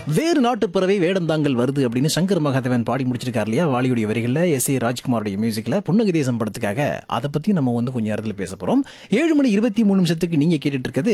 வேறு நாட்டு பறவை வேடந்தாங்கல் வருது அப்படின்னு சங்கர் மகாதேவன் பாடி முடிச்சிருக்காரு இல்லையா வாலியுடைய வரிகளில் எஸ் ஏ ராஜ்குமாருடைய மியூசிக்கில் புன்னகை தேசம் படத்துக்காக அதை பற்றி நம்ம வந்து கொஞ்சம் நேரத்தில் பேச போகிறோம் ஏழு மணி இருபத்தி மூணு நிமிஷத்துக்கு நீங்கள் கேட்டுட்டு இருக்கிறது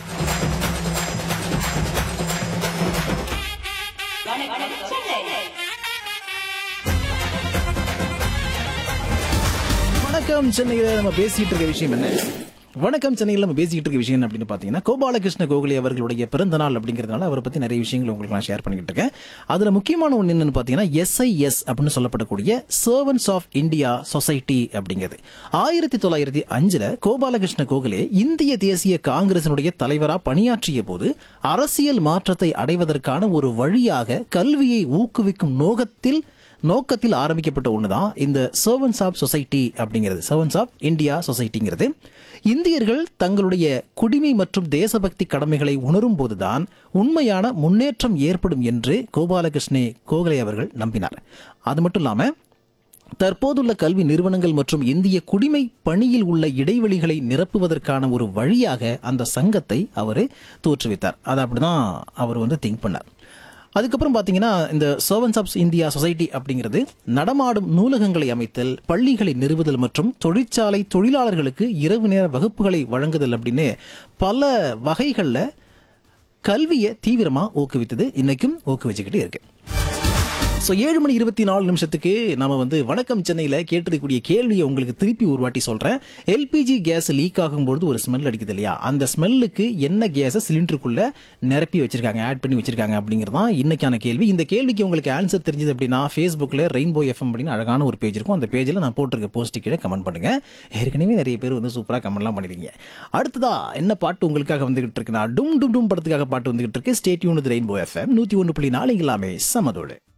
வணக்கம் சென்னையில் நம்ம பேசிட்டு இருக்க விஷயம் என்ன வணக்கம் சென்னையில் நம்ம பேசிக்கிட்டு இருக்க விஷயம் என்ன அப்படின்னு பார்த்தீங்கன்னா கோபாலகிருஷ்ண கோகலே அவர்களுடைய பிறந்த நாள் அப்படிங்கிறதுனால அவரை பற்றி நிறைய விஷயங்கள் உங்களுக்கு நான் ஷேர் பண்ணிக்கிட்டு இருக்கேன் அதில் முக்கியமான ஒன்று என்னன்னு பார்த்தீங்கன்னா எஸ்ஐஎஸ் அப்படின்னு சொல்லப்படக்கூடிய சர்வன்ஸ் ஆஃப் இந்தியா சொசைட்டி அப்படிங்கிறது ஆயிரத்தி தொள்ளாயிரத்தி அஞ்சில் கோபாலகிருஷ்ண கோகலே இந்திய தேசிய காங்கிரசினுடைய தலைவராக பணியாற்றிய போது அரசியல் மாற்றத்தை அடைவதற்கான ஒரு வழியாக கல்வியை ஊக்குவிக்கும் நோக்கத்தில் நோக்கத்தில் ஆரம்பிக்கப்பட்ட ஒன்று தான் இந்த சர்வன்ஸ் ஆஃப் சொசைட்டி அப்படிங்கிறது சர்வன்ஸ் ஆஃப் இந்தியா சொசைட்டிங்கிறது இந்தியர்கள் தங்களுடைய குடிமை மற்றும் தேசபக்தி கடமைகளை உணரும் போதுதான் உண்மையான முன்னேற்றம் ஏற்படும் என்று கோபாலகிருஷ்ணே கோகலே அவர்கள் நம்பினார் அது மட்டும் இல்லாமல் தற்போதுள்ள கல்வி நிறுவனங்கள் மற்றும் இந்திய குடிமை பணியில் உள்ள இடைவெளிகளை நிரப்புவதற்கான ஒரு வழியாக அந்த சங்கத்தை அவர் தோற்றுவித்தார் அதை அப்படிதான் அவர் வந்து திங்க் பண்ணார் அதுக்கப்புறம் பார்த்தீங்கன்னா இந்த சர்வன்ஸ் ஆஃப் இந்தியா சொசைட்டி அப்படிங்கிறது நடமாடும் நூலகங்களை அமைத்தல் பள்ளிகளை நிறுவுதல் மற்றும் தொழிற்சாலை தொழிலாளர்களுக்கு இரவு நேர வகுப்புகளை வழங்குதல் அப்படின்னு பல வகைகளில் கல்வியை தீவிரமாக ஊக்குவித்தது இன்னைக்கும் ஊக்குவிச்சுக்கிட்டு இருக்கு ஸோ ஏழு மணி இருபத்தி நாலு நிமிஷத்துக்கு நம்ம வந்து வணக்கம் சென்னையில் கேட்டிருக்கக்கூடிய கேள்வியை உங்களுக்கு திருப்பி ஒரு வாட்டி சொல்கிறேன் எல்பிஜி கேஸ் லீக் ஆகும்பொழுது ஒரு ஸ்மெல் அடிக்குது இல்லையா அந்த ஸ்மெல்லுக்கு என்ன கேஸை சிலிண்டருக்குள்ளே நிரப்பி வச்சிருக்காங்க ஆட் பண்ணி வச்சிருக்காங்க அப்படிங்கிறது தான் இன்னைக்கான கேள்வி இந்த கேள்விக்கு உங்களுக்கு ஆன்சர் தெரிஞ்சது அப்படின்னா ஃபேஸ்புக்கில் ரெயின்போ எஃப்எம் அப்படின்னு அழகான ஒரு பேஜ் இருக்கும் அந்த பேஜில் நான் போட்டிருக்க போஸ்ட் கீழே கமெண்ட் பண்ணுங்க ஏற்கனவே நிறைய பேர் வந்து சூப்பராக கமெண்ட்லாம் பண்ணிருக்கீங்க அடுத்ததா என்ன பாட்டு உங்களுக்காக வந்துகிட்டு இருக்குன்னா டும் டும் டும் படத்துக்காக பாட்டு வந்துகிட்டு இருக்கு ஸ்டேட்யூன் ரெயின்போ எஃப்எம் நூற்றி ஒன்று புள்ளி நாலு எல்லாமே சமதோடு